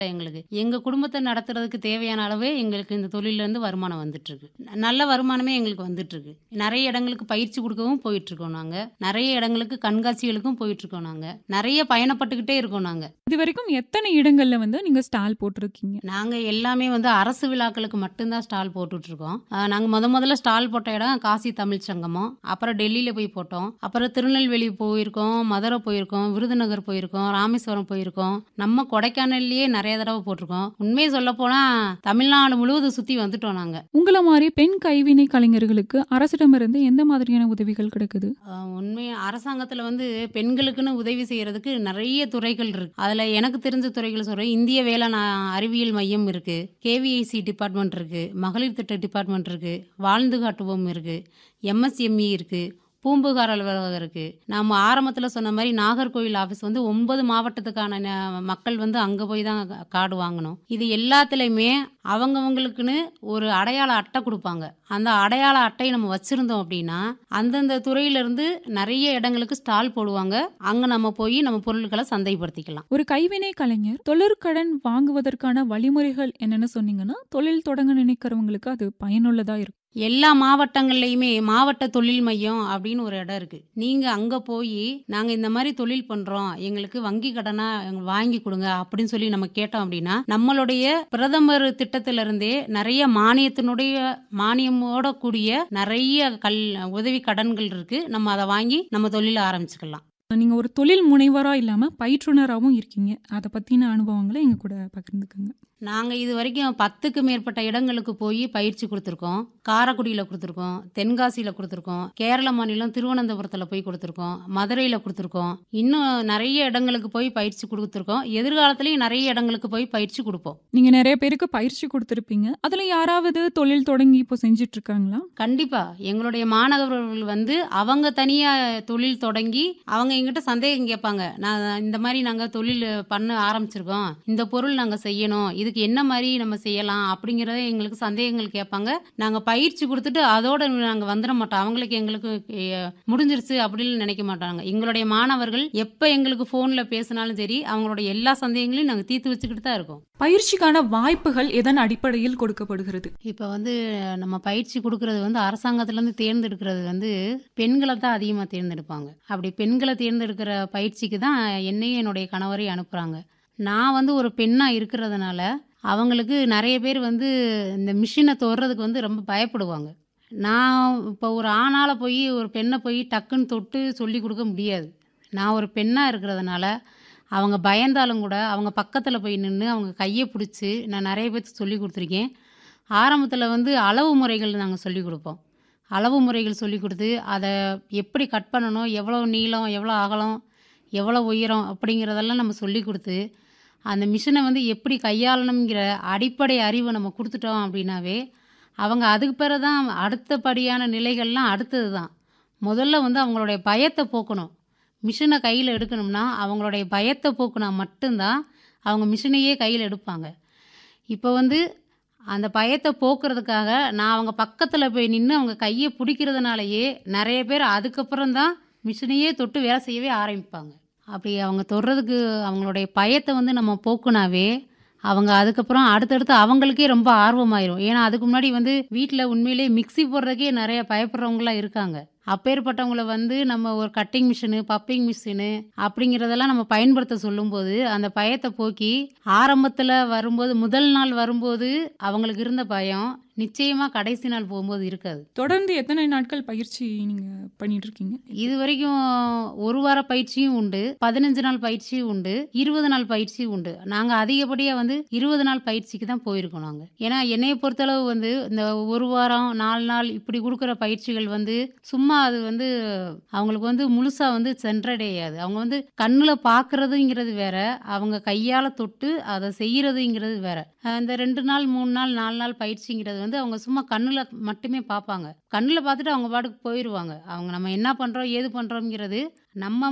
எங்களுக்கு எங்க குடும்பத்தை நடத்துறதுக்கு தேவையான அளவே எங்களுக்கு இந்த தொழில்ல இருந்து வருமானம் வந்துட்டு இருக்கு ந- நல்ல வருமானமே எங்களுக்கு வந்துட்டு இருக்கு நிறைய இடங்களுக்கு பயிற்சி கொடுக்கவும் போயிட்டு இருக்கோம் நாங்க நிறைய இடங்களுக்கு கண்காட்சிகளுக்கும் போயிட்டு இருக்கோம் நாங்க நிறைய பயணப்பட்டுக்கிட்டே இருக்கோம் நாங்க இது வரைக்கும் எத்தனை இடங்கள்ல வந்து நீங்க ஸ்டால் போட்டிருக்கீங்க நாங்க எல்லாமே வந்து அரசு விழாக்களுக்கு மட்டும்தான் ஸ்டால் போட்டுட்டு இருக்கோம் ஆஹ் நாங்க முத முதல்ல ஸ்டால் போட்ட இடம் காசி தமிழ் சங்கமம் அப்புறம் டெல்லியில போய் போட்டோம் அப்புறம் திருநெல்வேலி போயிருக்கோம் மதுரை போயிருக்கோம் விருதுநகர் போயிருக்கோம் ராமேஸ்வரம் போயிருக்கோம் நம்ம கொடைக்கானல்லையே நிறைய தடவை போட்டிருக்கோம் உண்மையை சொல்ல போனா தமிழ்நாடு முழுவதும் சுத்தி வந்துட்டோம் நாங்க உங்களை மாதிரி பெண் கைவினை கலைஞர்களுக்கு அரசிடமிருந்து எந்த மாதிரியான உதவிகள் கிடைக்குது ஆஹ் உண்மை அரசாங்கத்துல வந்து பெண்களுக்குன்னு உதவி செய்யறதுக்கு நிறைய துறைகள் இருக்கு அதுல எனக்கு தெரிஞ்ச துறைகள் சொல்றேன் இந்திய வேளாண் ஆ- அறிவியல் மையம் இருக்கு கேவிஐசி டிபார்ட்மெண்ட் இருக்கு மகளிர் திட்ட டிபார்ட்மெண்ட் இருக்கு வாழ்ந்து காட்டுவோம் இருக்கு எம்எஸ்எம்இ இருக்கு பூம்புகார் அலுவலகம் இருக்கு நாம ஆரம்பத்துல சொன்ன மாதிரி நாகர்கோவில் ஆபீஸ் வந்து ஒன்பது மாவட்டத்துக்கான ந- மக்கள் வந்து அங்க போய் தான் கா- கார்டு வாங்கணும் இது எல்லாத்துலயுமே அவங்கவங்களுக்குன்னு ஒரு அடையாள அட்டை கொடுப்பாங்க அந்த அடையாள அட்டையை நம்ம வச்சிருந்தோம் அப்படின்னா அந்தந்த துறையிலிருந்து நிறைய இடங்களுக்கு ஸ்டால் போடுவாங்க அங்க நம்ம போய் நம்ம பொருட்களை சந்தைப்படுத்திக்கலாம் ஒரு கைவினை கலைஞர் தொழிற்கடன் வாங்குவதற்கான வழிமுறைகள் என்னன்னு சொன்னீங்கன்னா தொழில் தொடங்க நினைக்கிறவங்களுக்கு அது பயனுள்ளதா இருக்கும் எல்லா மாவட்டங்கள்லயுமே மாவட்ட தொழில் மையம் அப்படின்னு ஒரு இடம் இருக்கு நீங்க அங்க போய் நாங்க இந்த மாதிரி தொழில் பண்றோம் எங்களுக்கு வங்கி கடனா எங்க வாங்கி கொடுங்க அப்படின்னு சொல்லி நம்ம கேட்டோம் அப்படின்னா நம்மளுடைய பிரதமர் திட்டத்தில இருந்தே நிறைய மானியத்தினுடைய மானியமோட கூடிய நிறைய கல் உதவி கடன்கள் இருக்கு நம்ம அதை வாங்கி நம்ம தொழில ஆரம்பிச்சுக்கலாம் நீங்க ஒரு தொழில் முனைவரா இல்லாம பயிற்றுனராகவும் இருக்கீங்க அதை பத்தின அனுபவங்களை எங்க கூட பகிர்ந்துக்குங்க நாங்கள் இது வரைக்கும் பத்துக்கு மேற்பட்ட இடங்களுக்கு போய் பயிற்சி கொடுத்துருக்கோம் காரைக்குடியில் கொடுத்துருக்கோம் தென்காசியில் கொடுத்துருக்கோம் கேரள மாநிலம் திருவனந்தபுரத்தில் போய் கொடுத்துருக்கோம் மதுரையில் கொடுத்துருக்கோம் இன்னும் நிறைய இடங்களுக்கு போய் பயிற்சி கொடுத்துருக்கோம் எதிர்காலத்துலேயும் நிறைய இடங்களுக்கு போய் பயிற்சி கொடுப்போம் நீங்க நிறைய பேருக்கு பயிற்சி கொடுத்துருப்பீங்க அதுல யாராவது தொழில் தொடங்கி இப்போ செஞ்சிட்டு இருக்காங்களா கண்டிப்பா எங்களுடைய மாணவர்கள் வந்து அவங்க தனியா தொழில் தொடங்கி அவங்க எங்கிட்ட சந்தேகம் கேட்பாங்க நான் இந்த மாதிரி நாங்க தொழில் பண்ண ஆரம்பிச்சிருக்கோம் இந்த பொருள் நாங்க செய்யணும் இதுக்கு என்ன மாதிரி நம்ம செய்யலாம் அப்படிங்கறத எங்களுக்கு சந்தேகங்கள் கேட்பாங்க நாங்க பயிற்சி கொடுத்துட்டு அதோட நாங்க வந்துட மாட்டோம் அவங்களுக்கு எங்களுக்கு எ, முடிஞ்சிருச்சு அப்படின்னு நினைக்க மாட்டாங்க எங்களுடைய மாணவர்கள் எப்ப எங்களுக்கு போன்ல பேசினாலும் சரி அவங்களுடைய எல்லா சந்தேகங்களையும் நாங்க தீர்த்து வச்சுக்கிட்டு தான் இருக்கோம் பயிற்சிக்கான வாய்ப்புகள் எதன் அடிப்படையில் கொடுக்கப்படுகிறது இப்போ வந்து நம்ம பயிற்சி கொடுக்கறது வந்து அரசாங்கத்திலேருந்து தேர்ந்தெடுக்கிறது வந்து பெண்களை தான் அதிகமாக தேர்ந்தெடுப்பாங்க அப்படி பெண்களை தேர்ந்தெடுக்கிற பயிற்சிக்கு தான் என்னையும் என்னுடைய கணவரையும் அனுப்புகிறாங்க நான் வந்து ஒரு பெண்ணாக இருக்கிறதுனால அவங்களுக்கு நிறைய பேர் வந்து இந்த மிஷினை தொடுறதுக்கு வந்து ரொம்ப பயப்படுவாங்க நான் இப்போ ஒரு ஆணால் போய் ஒரு பெண்ணை போய் டக்குன்னு தொட்டு சொல்லி கொடுக்க முடியாது நான் ஒரு பெண்ணாக இருக்கிறதுனால அவங்க பயந்தாலும் கூட அவங்க பக்கத்தில் போய் நின்று அவங்க கையை பிடிச்சி நான் நிறைய பேர்த்துக்கு சொல்லி கொடுத்துருக்கேன் ஆரம்பத்தில் வந்து அளவு முறைகள் நாங்கள் சொல்லி கொடுப்போம் அளவு முறைகள் சொல்லி கொடுத்து அதை எப்படி கட் பண்ணணும் எவ்வளோ நீளம் எவ்வளோ அகலம் எவ்வளோ உயரம் அப்படிங்கிறதெல்லாம் நம்ம சொல்லி கொடுத்து அந்த மிஷினை வந்து எப்படி கையாளணுங்கிற அடிப்படை அறிவை நம்ம கொடுத்துட்டோம் அப்படின்னாவே அவங்க அதுக்கு பிறகு தான் அடுத்தபடியான நிலைகள்லாம் அடுத்தது தான் முதல்ல வந்து அவங்களுடைய பயத்தை போக்கணும் மிஷினை கையில் எடுக்கணும்னா அவங்களுடைய பயத்தை போக்குனா மட்டும்தான் அவங்க மிஷினையே கையில் எடுப்பாங்க இப்போ வந்து அந்த பயத்தை போக்குறதுக்காக நான் அவங்க பக்கத்தில் போய் நின்று அவங்க கையை பிடிக்கிறதுனாலயே நிறைய பேர் அதுக்கப்புறம் தான் மிஷினையே தொட்டு வேலை செய்யவே ஆரம்பிப்பாங்க அப்படி அவங்க தொடுறதுக்கு அவங்களுடைய பயத்தை வந்து நம்ம போக்குனாவே அவங்க அதுக்கப்புறம் அடுத்தடுத்து அவங்களுக்கே ரொம்ப ஆர்வமாயிரும் ஏன்னா அதுக்கு முன்னாடி வந்து வீட்டில் உண்மையிலேயே மிக்ஸி போடுறதுக்கே நிறைய பயப்படுறவங்களாம் இருக்காங்க அப்பேற்பட்டவங்கள வந்து நம்ம ஒரு கட்டிங் மிஷினு பப்பிங் மிஷினு அப்படிங்கிறதெல்லாம் நம்ம பயன்படுத்த சொல்லும்போது அந்த பயத்தை போக்கி ஆரம்பத்தில் வரும்போது முதல் நாள் வரும்போது அவங்களுக்கு இருந்த பயம் நிச்சயமா கடைசி நாள் போகும்போது இருக்காது தொடர்ந்து எத்தனை நாட்கள் பயிற்சி நீங்க பண்ணிட்டு இருக்கீங்க இது வரைக்கும் ஒரு வார பயிற்சியும் உண்டு பதினஞ்சு நாள் பயிற்சியும் உண்டு இருபது நாள் பயிற்சியும் உண்டு நாங்க அதிகப்படியா வந்து இருபது நாள் பயிற்சிக்கு தான் போயிருக்கோம் நாங்க ஏன்னா என்னைய பொறுத்தளவு வந்து இந்த ஒரு வாரம் நாலு நாள் இப்படி கொடுக்குற பயிற்சிகள் வந்து சும்மா அது வந்து அவங்களுக்கு வந்து முழுசா வந்து சென்றடையாது அவங்க வந்து கண்ணுல பாக்குறதுங்கிறது வேற அவங்க கையால தொட்டு அதை செய்யறதுங்கிறது வேற அஹ் இந்த ரெண்டு நாள் மூணு நாள் நாலு நாள் பயிற்சிங்கிறது வந்து அவங்க சும்மா கண்ணுல மட்டுமே பார்ப்பாங்க கண்ணுல பார்த்துட்டு அவங்க பாட்டுக்கு போயிடுவாங்க அவங்க நம்ம என்ன பண்றோம் ஏது பண்றோம்ங்கிறது நம்ம அம்மா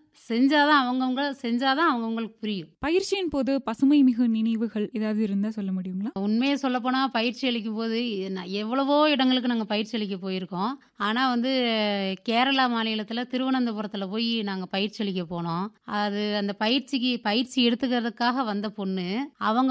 செஞ்சாதான் அவங்கவுங்க செஞ்சாதான் அவங்கவுங்களுக்கு புரியும் பயிற்சியின் போது பசுமை மிகு நினைவுகள் ஏதாவது இருந்தா சொல்ல முடியுங்களா உண்மையை சொல்லப்போனால் பயிற்சி அளிக்கும் போது நான் எவ்வளவோ இடங்களுக்கு நாங்கள் பயிற்சி அளிக்க போயிருக்கோம் ஆனால் வந்து கேரளா மாநிலத்தில் திருவனந்தபுரத்தில் போய் நாங்கள் பயிற்சி அளிக்க போனோம் அது அந்த பயிற்சிக்கு பயிற்சி எடுத்துக்கிறதுக்காக வந்த பொண்ணு அவங்க